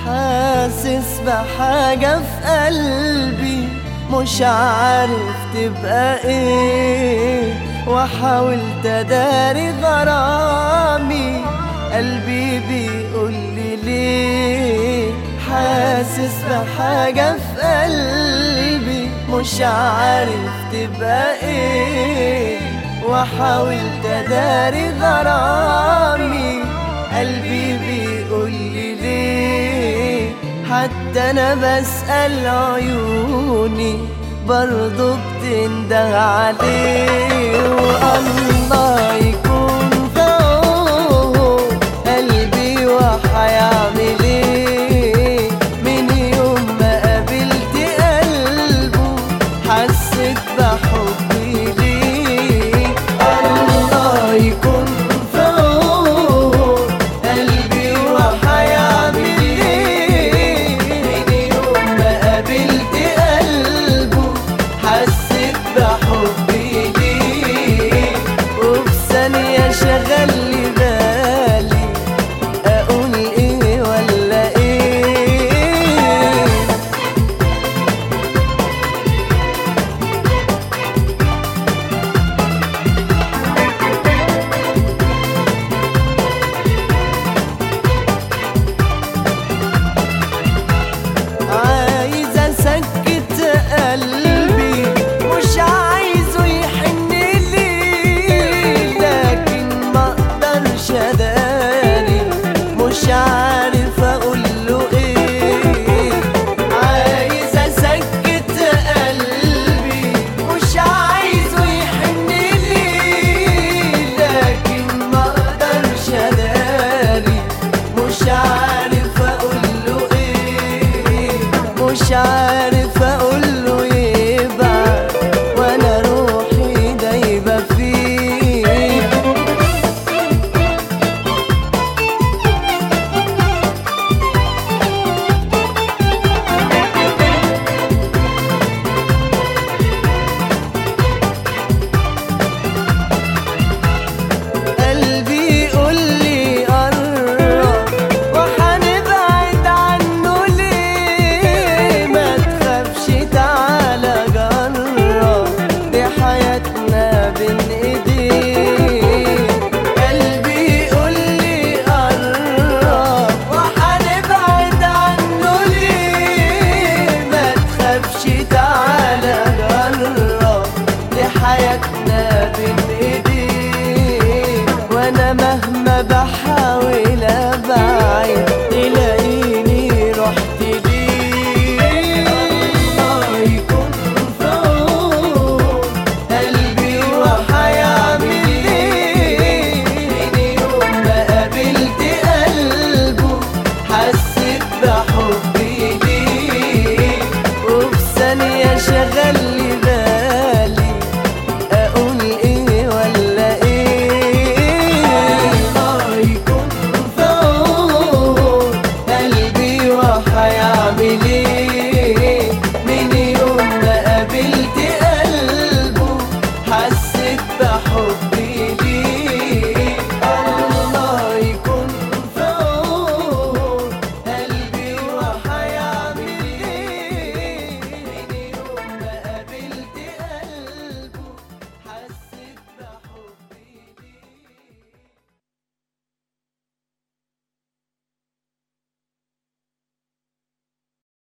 حاسس بحاجة في قلبي مش عارف تبقى ايه وحاولت اداري غرامي قلبي بيقول لي ليه حاسس بحاجة في قلبي مش عارف تبقى ايه وحاولت اداري غرامي قلبي بيقول لي ليه حتى انا بسأل عيوني برضو بتنده عليه والله يكون في عون قلبي وحيعمل ايه من يوم ما قابلت قلبه حسيت بحبي ليه الله يكون في عون قلبي وحيعمل ايه من يوم ما قابلت قلبه حسيت بحبي ليه وفي ثانية شغل لي بالي اقول ايه ولا ايه عايز اسكت قلبي مش عايزه يحن لي لكن ما اقدرش اداري مش عارف اقول له ايه عايز اسكت قلبي مش عايزه يحن لي لكن ما اقدرش اداري مش عارف اقول له ايه مش عارف اقول له يبعد وانا روحي دايبه فيه قلبي يقول لي قرب وحنبعد عنه ليه ما تخافش تعالى جرب دي حياتنا بين ايديك قلبي يقول لي قرب وحنبعد عنه ليه ما تخافش تعالى جرب دي حياتنا بين ايديك وانا مهما بحاول ابعد تلاقيني رحت ليه الله يكون في عون قلبي وحيعمل ايه من يوم ما قابلت قلبه حسيت بحب